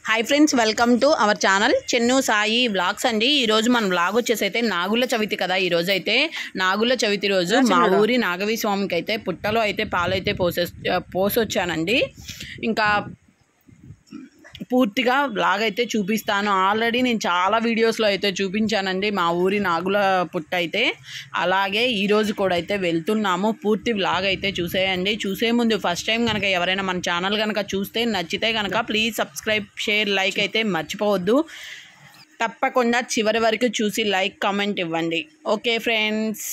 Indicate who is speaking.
Speaker 1: hi friends welcome to our channel Chennu Sai vlogs అండి ఈరోజు మన వ్లాగ్ వచ్చేసి అయితే నాగుల చవితి కదా ఈ రోజు అయితే నాగుల చవితి రోజు మా ఊరి నాగవి స్వామికి అయితే పుట్టలో అయితే పాలైతే పోసే పోసొచ్చానండి ఇంకా పూర్తిగా వ్లాగ్ అయితే చూపిస్తాను ఆల్రెడీ నేను చాలా వీడియోస్లో అయితే చూపించానండి మా ఊరి నాగుల పుట్ట అయితే అలాగే ఈరోజు కూడా అయితే వెళ్తున్నాము పూర్తి వ్లాగ్ అయితే చూసేయండి చూసే ముందు ఫస్ట్ టైం కనుక ఎవరైనా మన ఛానల్ కనుక చూస్తే నచ్చితే కనుక ప్లీజ్ సబ్స్క్రైబ్ షేర్ లైక్ అయితే మర్చిపోవద్దు తప్పకుండా చివరి వరకు చూసి లైక్ కామెంట్ ఇవ్వండి ఓకే ఫ్రెండ్స్